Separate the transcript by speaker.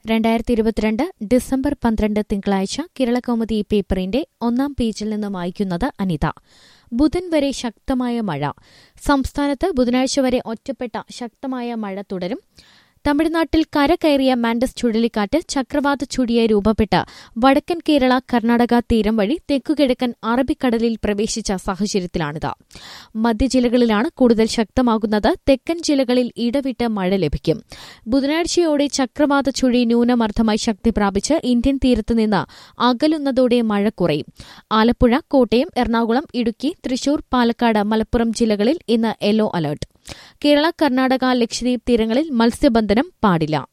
Speaker 1: രണ്ടായിരത്തി ഇരുപത്തിരണ്ട് ഡിസംബർ പന്ത്രണ്ട് തിങ്കളാഴ്ച കേരളകൗമുദി പേപ്പറിന്റെ ഒന്നാം പേജിൽ നിന്ന് വായിക്കുന്നത് അനിത ബുധൻ വരെ ശക്തമായ മഴ സംസ്ഥാനത്ത് ബുധനാഴ്ച വരെ ഒറ്റപ്പെട്ട ശക്തമായ മഴ തുടരും തമിഴ്നാട്ടിൽ കരകയറിയ മാൻഡസ് ചുഴലിക്കാറ്റ് ചക്രവാത ചുഴിയായി രൂപപ്പെട്ട് വടക്കൻ കേരള കർണാടക തീരം വഴി തെക്കുകിഴക്കൻ അറബിക്കടലിൽ പ്രവേശിച്ച സാഹചര്യത്തിലാണിത് മധ്യജില്ലകളിലാണ് കൂടുതൽ ശക്തമാകുന്നത് തെക്കൻ ജില്ലകളിൽ ഇടവിട്ട് മഴ ലഭിക്കും ബുധനാഴ്ചയോടെ ചക്രവാത ചുഴി ന്യൂനമർദ്ദമായി ശക്തി പ്രാപിച്ച് ഇന്ത്യൻ തീരത്ത് നിന്ന് അകലുന്നതോടെ മഴ കുറയും ആലപ്പുഴ കോട്ടയം എറണാകുളം ഇടുക്കി തൃശൂർ പാലക്കാട് മലപ്പുറം ജില്ലകളിൽ ഇന്ന് യെല്ലോ അലർട്ട് കേരള കർണാടക ലക്ഷദ്വീപ് തീരങ്ങളിൽ മത്സ്യബന്ധനം പാടില്ല